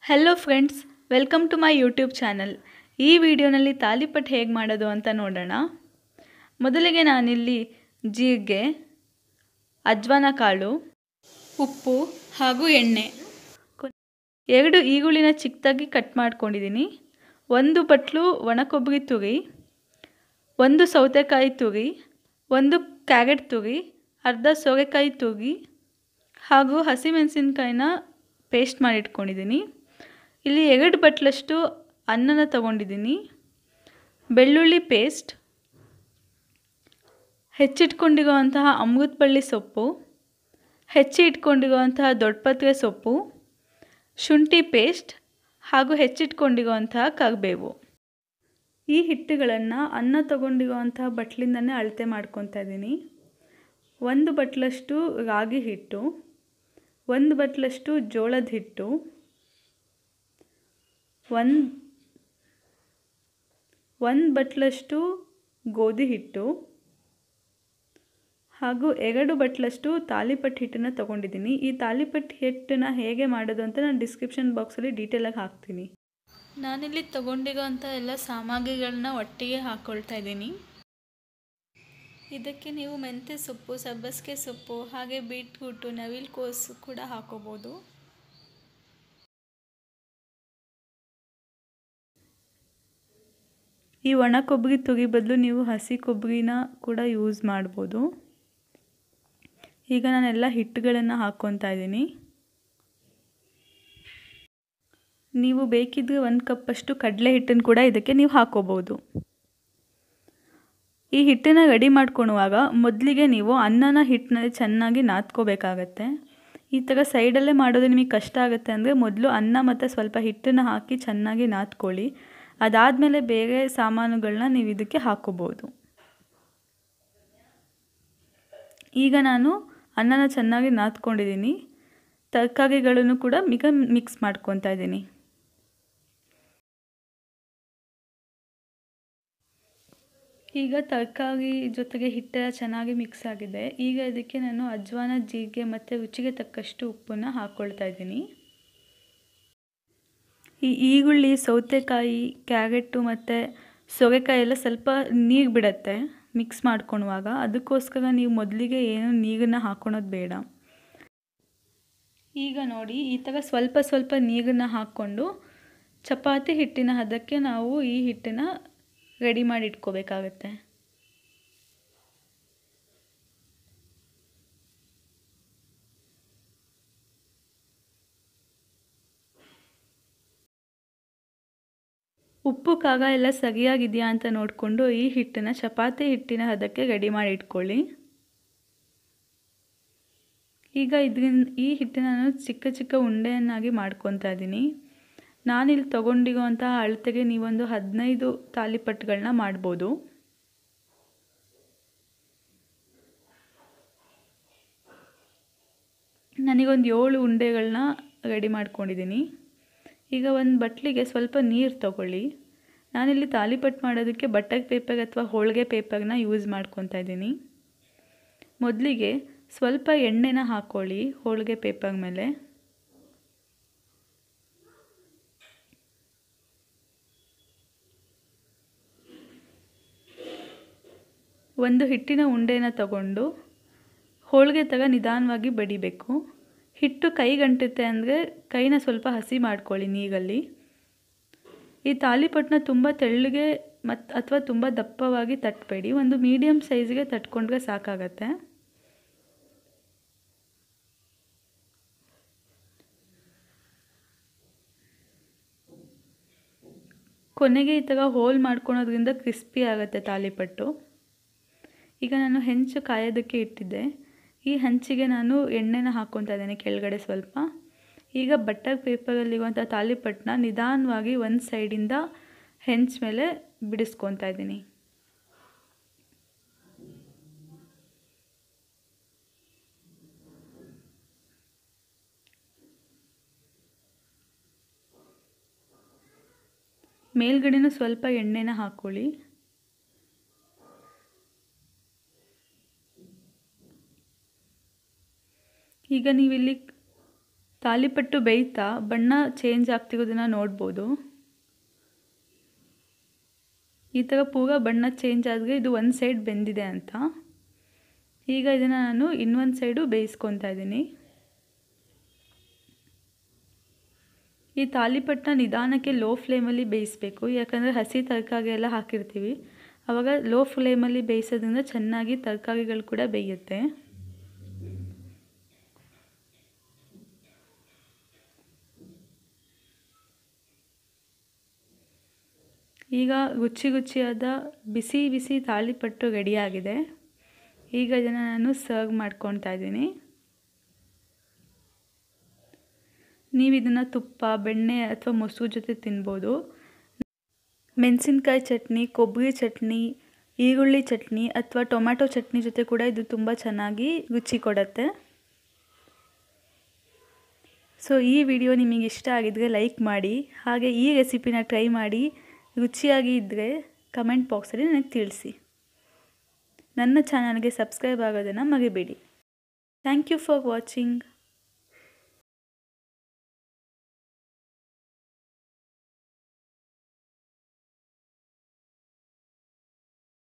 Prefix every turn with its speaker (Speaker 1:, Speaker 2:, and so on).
Speaker 1: hello friends welcome to my YouTube channel ಈ ವಿಡಿಯೋನಲ್ಲಿ ತಾಲಿಪಟ್ಟು ಹೇಗೆ ಮಾಡೋದು ಅಂತ ನೋಡೋಣ ಮೊದಲಿಗೆ ನಾನಿಲ್ಲಿ ಜೀರಿಗೆ ಅಜ್ವಾನ ಕಾಳು ಉಪ್ಪು ಹಾಗೂ ಎಣ್ಣೆ ಕೊ- ಎರಡು ಈರುಳ್ಳಿನ ಚಿಕ್ಕದಾಗಿ ಕಟ್ ಮಾಡ್ಕೊಂಡಿದ್ದೀನಿ ಒಂದು ಬಟ್ಲು ಒಣ ಕೊಬ್ಬರಿ ತುರಿ ಒಂದು ಸೌತೆಕಾಯಿ ತುರಿ ಒಂದು ಕ್ಯಾರೆಟ್ ತುರಿ ಅರ್ಧ ಸೋರೆಕಾಯಿ ತುರಿ ಹಾಗೂ ಹಸಿಮೆಣಸಿನ್ಕಾಯಿನ ಪೇಸ್ಟ್ ಮಾಡಿಟ್ಕೊಂಡಿದ್ದೀನಿ ಇಲ್ಲಿ ಎರಡು ಬಟ್ಲಷ್ಟು ಅನ್ನನ ತಗೊಂಡಿದ್ದೀನಿ ಬೆಳ್ಳುಳ್ಳಿ ಪೇಸ್ಟ್ ಹೆಚ್ಚಿಟ್ಕೊಂಡಿರುವಂತಹ ಅಮೃತ ಬಳ್ಳಿ ಸೊಪ್ಪು ಹೆಚ್ಚಿ ಇಟ್ಕೊಂಡಿರುವಂತಹ ದೊಡ್ಡಪತ್ರೆ ಸೊಪ್ಪು ಶುಂಠಿ ಪೇಸ್ಟ್ ಹಾಗೂ ಹೆಚ್ಚಿಟ್ಕೊಂಡಿರುವಂತಹ ಕರಿಬೇವು ಈ ಹಿಟ್ಟುಗಳನ್ನು ಅನ್ನ ತಗೊಂಡಿರುವಂತಹ ಬಟ್ಲಿಂದನೇ ಅಳತೆ ಮಾಡ್ಕೊತಾ ಇದ್ದೀನಿ ಒಂದು ಬಟ್ಲಷ್ಟು ರಾಗಿ ಹಿಟ್ಟು ಒಂದು ಬಟ್ಲಷ್ಟು ಜೋಳದ ಹಿಟ್ಟು ಒಂದು ಒಂದು ಬಟ್ಲಷ್ಟು ಗೋಧಿ ಹಿಟ್ಟು ಹಾಗೂ ಎರಡು ಬಟ್ಲಷ್ಟು ತಾಲಿಪಟ್ಟು ಹಿಟ್ಟನ್ನು ತೊಗೊಂಡಿದ್ದೀನಿ ಈ ತಾಲಿಪಟ್ಟು ಹಿಟ್ಟನ್ನು ಹೇಗೆ ಮಾಡೋದು ಅಂತ ನಾನು ಡಿಸ್ಕ್ರಿಪ್ಷನ್ ಬಾಕ್ಸಲ್ಲಿ ಡೀಟೇಲಾಗಿ ಹಾಕ್ತೀನಿ ನಾನಿಲ್ಲಿ ತೊಗೊಂಡಿರೋಂಥ ಎಲ್ಲ ಸಾಮಗ್ರಿಗಳನ್ನ ಒಟ್ಟಿಗೆ ಹಾಕ್ಕೊಳ್ತಾ ಇದ್ದೀನಿ ಇದಕ್ಕೆ ನೀವು ಮೆಂತ್ಯ ಸೊಪ್ಪು ಸಬ್ಬಸಿಗೆ ಸೊಪ್ಪು ಹಾಗೆ ಬೀಟ್ರೂಟು ನವಿಲು ಕೋಸು ಕೂಡ ಹಾಕೋಬೋದು ಈ ಒಣ ಕೊಬ್ಬರಿ ತುರಿ ಬದಲು ನೀವು ಹಸಿ ಕೊಬ್ಬರಿನ ಕೂಡ ಯೂಸ್ ಮಾಡ್ಬೋದು ಈಗ ನಾನೆಲ್ಲ ಹಿಟ್ಟುಗಳನ್ನು ಹಾಕ್ಕೊತಾ ಇದ್ದೀನಿ ನೀವು ಬೇಕಿದ್ರೆ ಒಂದು ಕಪ್ಪಷ್ಟು ಕಡಲೆ ಹಿಟ್ಟನ್ನು ಕೂಡ ಇದಕ್ಕೆ ನೀವು ಹಾಕೋಬೋದು ಈ ಹಿಟ್ಟನ್ನು ರೆಡಿ ಮಾಡ್ಕೊಳುವಾಗ ಮೊದಲಿಗೆ ನೀವು ಅನ್ನನ ಹಿಟ್ಟಿನಲ್ಲಿ ಚೆನ್ನಾಗಿ ನಾದ್ಕೋಬೇಕಾಗತ್ತೆ ಈ ಥರ ಸೈಡಲ್ಲೇ ಮಾಡೋದು ನಿಮಗೆ ಕಷ್ಟ ಆಗುತ್ತೆ ಅಂದರೆ ಮೊದಲು ಅನ್ನ ಮತ್ತು ಸ್ವಲ್ಪ ಹಿಟ್ಟನ್ನು ಹಾಕಿ ಚೆನ್ನಾಗಿ ನಾದ್ಕೊಳ್ಳಿ ಅದಾದಮೇಲೆ ಬೇರೆ ಸಾಮಾನುಗಳನ್ನ ನೀವು ಇದಕ್ಕೆ ಹಾಕೋಬೋದು ಈಗ ನಾನು ಅನ್ನನ ಚೆನ್ನಾಗಿ ನಾದ್ಕೊಂಡಿದ್ದೀನಿ ತರಕಾರಿಗಳನ್ನು ಕೂಡ ಈಗ ಮಿಕ್ಸ್ ಮಾಡ್ಕೊತಾ ಇದ್ದೀನಿ ಈಗ ತರಕಾರಿ ಜೊತೆಗೆ ಹಿಟ್ಟೆಲ್ಲ ಚೆನ್ನಾಗಿ ಮಿಕ್ಸ್ ಆಗಿದೆ ಈಗ ಇದಕ್ಕೆ ನಾನು ಅಜ್ವಾನ ಜೀರಿಗೆ ಮತ್ತು ರುಚಿಗೆ ತಕ್ಕಷ್ಟು ಉಪ್ಪನ್ನು ಹಾಕ್ಕೊಳ್ತಾ ಇದ್ದೀನಿ ಈ ಈರುಳ್ಳಿ ಸೌತೆಕಾಯಿ ಕ್ಯಾರೆಟು ಮತ್ತು ಸೋರೆಕಾಯಿ ಎಲ್ಲ ಸ್ವಲ್ಪ ನೀರು ಬಿಡುತ್ತೆ ಮಿಕ್ಸ್ ಮಾಡ್ಕೊಳುವಾಗ ಅದಕ್ಕೋಸ್ಕರ ನೀವು ಮೊದಲಿಗೆ ಏನು ನೀರನ್ನು ಹಾಕ್ಕೊಳೋದು ಬೇಡ ಈಗ ನೋಡಿ ಈ ಥರ ಸ್ವಲ್ಪ ಸ್ವಲ್ಪ ನೀರನ್ನು ಹಾಕ್ಕೊಂಡು ಚಪಾತಿ ಹಿಟ್ಟಿನ ಹದಕ್ಕೆ ನಾವು ಈ ಹಿಟ್ಟನ್ನು ರೆಡಿ ಮಾಡಿ ಇಟ್ಕೋಬೇಕಾಗತ್ತೆ ಉಪ್ಪು ಖಾರ ಎಲ್ಲ ಸರಿಯಾಗಿದೆಯಾ ಅಂತ ನೋಡಿಕೊಂಡು ಈ ಹಿಟ್ಟನ್ನು ಚಪಾತಿ ಹಿಟ್ಟಿನ ಹದಕ್ಕೆ ರೆಡಿ ಮಾಡಿ ಇಟ್ಕೊಳ್ಳಿ ಈಗ ಇದರಿಂದ ಈ ಹಿಟ್ಟನ್ನು ನಾನು ಚಿಕ್ಕ ಚಿಕ್ಕ ಉಂಡೆಯನ್ನಾಗಿ ಮಾಡ್ಕೊತಾ ಇದ್ದೀನಿ ನಾನಿಲ್ಲಿ ತೊಗೊಂಡಿರುವಂತಹ ಅಳತೆಗೆ ನೀವೊಂದು ಹದಿನೈದು ತಾಲಿಪಟ್ಟುಗಳನ್ನ ಮಾಡ್ಬೋದು ನನಗೊಂದು ಏಳು ಉಂಡೆಗಳನ್ನ ರೆಡಿ ಮಾಡ್ಕೊಂಡಿದ್ದೀನಿ ಈಗ ಒಂದು ಬಟ್ಲಿಗೆ ಸ್ವಲ್ಪ ನೀರು ತಗೊಳ್ಳಿ ನಾನಿಲ್ಲಿ ತಾಲಿಪಟ್ಟು ಮಾಡೋದಕ್ಕೆ ಬಟರ್ ಪೇಪರ್ ಅಥವಾ ಹೋಳಿಗೆ ಪೇಪರ್ನ ಯೂಸ್ ಮಾಡ್ಕೊತಾ ಇದ್ದೀನಿ ಮೊದಲಿಗೆ ಸ್ವಲ್ಪ ಎಣ್ಣೆನ ಹಾಕ್ಕೊಳ್ಳಿ ಹೋಳಿಗೆ ಪೇಪರ್ ಮೇಲೆ ಒಂದು ಹಿಟ್ಟಿನ ಉಂಡೆನ ತಗೊಂಡು ಹೋಳಿಗೆ ತಗ ನಿಧಾನವಾಗಿ ಬಡಿಬೇಕು ಹಿಟ್ಟು ಕೈಗಂಟುತ್ತೆ ಅಂದರೆ ಕೈನ ಸ್ವಲ್ಪ ಹಸಿ ಮಾಡ್ಕೊಳ್ಳಿ ನೀರಲ್ಲಿ ಈ ತಾಲಿಪಟ್ಟನ್ನ ತುಂಬ ತೆಳ್ಳಗೆ ಮತ್ತು ಅಥವಾ ತುಂಬ ದಪ್ಪವಾಗಿ ತಟ್ಟಬೇಡಿ ಒಂದು ಮೀಡಿಯಮ್ ಸೈಜ್ಗೆ ತಟ್ಕೊಂಡ್ರೆ ಸಾಕಾಗತ್ತೆ ಕೊನೆಗೆ ಈ ಥರ ಹೋಲ್ ಮಾಡ್ಕೊಳೋದ್ರಿಂದ ಕ್ರಿಸ್ಪಿ ಆಗುತ್ತೆ ತಾಲಿಪಟ್ಟು ಈಗ ನಾನು ಹೆಂಚು ಕಾಯೋದಕ್ಕೆ ಇಟ್ಟಿದ್ದೆ ಈ ಹಂಚಿಗೆ ನಾನು ಎಣ್ಣೆನ ಹಾಕ್ಕೊತಾ ಇದ್ದೇನೆ ಕೆಳಗಡೆ ಸ್ವಲ್ಪ ಈಗ ಬಟರ್ ಪೇಪರಲ್ಲಿರುವಂಥ ತಾಲಿಪಟ್ಟನ್ನ ನಿಧಾನವಾಗಿ ಒಂದು ಸೈಡಿಂದ ಹೆಂಚ್ ಮೇಲೆ ಬಿಡಿಸ್ಕೊತಾ ಇದ್ದೀನಿ ಮೇಲ್ಗಡೆನೂ ಸ್ವಲ್ಪ ಎಣ್ಣೆನ ಹಾಕ್ಕೊಳ್ಳಿ ಈಗ ನೀವಿಲ್ಲಿ ತಾಲಿಪಟ್ಟು ಬೇಯ್ತಾ ಬಣ್ಣ ಚೇಂಜ್ ಆಗ್ತಿರೋದನ್ನು ನೋಡ್ಬೋದು ಈ ಥರ ಪೂರ ಬಣ್ಣ ಚೇಂಜ್ ಆದರೆ ಇದು ಒಂದು ಸೈಡ್ ಬೆಂದಿದೆ ಅಂತ ಈಗ ಇದನ್ನು ನಾನು ಇನ್ನೊಂದು ಸೈಡು ಬೇಯಿಸ್ಕೊತಾ ಇದ್ದೀನಿ ಈ ತಾಲಿಪಟ್ಟನ್ನ ನಿಧಾನಕ್ಕೆ ಲೋ ಫ್ಲೇಮಲ್ಲಿ ಬೇಯಿಸಬೇಕು ಯಾಕಂದರೆ ಹಸಿ ತರಕಾರಿ ಎಲ್ಲ ಹಾಕಿರ್ತೀವಿ ಆವಾಗ ಲೋ ಫ್ಲೇಮಲ್ಲಿ ಬೇಯಿಸೋದ್ರಿಂದ ಚೆನ್ನಾಗಿ ತರಕಾರಿಗಳು ಕೂಡ ಬೇಯುತ್ತೆ ಈಗ ರುಚಿ ರುಚಿಯಾದ ಬಿಸಿ ಬಿಸಿ ತಾಳಿಪಟ್ಟು ರೆಡಿಯಾಗಿದೆ ಈಗ ಇದನ್ನು ನಾನು ಸರ್ವ್ ಮಾಡ್ಕೊತಾ ಇದ್ದೀನಿ ನೀವು ಇದನ್ನು ತುಪ್ಪ ಬೆಣ್ಣೆ ಅಥವಾ ಮೊಸರು ಜೊತೆ ತಿನ್ಬೋದು ಮೆಣಸಿನ್ಕಾಯಿ ಚಟ್ನಿ ಕೊಬ್ಬರಿ ಚಟ್ನಿ ಈರುಳ್ಳಿ ಚಟ್ನಿ ಅಥವಾ ಟೊಮ್ಯಾಟೊ ಚಟ್ನಿ ಜೊತೆ ಕೂಡ ಇದು ತುಂಬ ಚೆನ್ನಾಗಿ ರುಚಿ ಕೊಡುತ್ತೆ ಸೊ ಈ ವಿಡಿಯೋ ನಿಮಗೆ ಇಷ್ಟ ಆಗಿದ್ದರೆ ಲೈಕ್ ಮಾಡಿ ಹಾಗೆ ಈ ರೆಸಿಪಿನ ಟ್ರೈ ಮಾಡಿ ರುಚಿಯಾಗಿ ಇದ್ದರೆ ಕಮೆಂಟ್ ಬಾಕ್ಸಲ್ಲಿ ನನಗೆ ತಿಳಿಸಿ ನನ್ನ ಚಾನಲ್ಗೆ ಸಬ್ಸ್ಕ್ರೈಬ್ ಆಗೋದನ್ನು ಮರಿಬೇಡಿ ಥ್ಯಾಂಕ್ ಯು ಫಾರ್ ವಾಚಿಂಗ್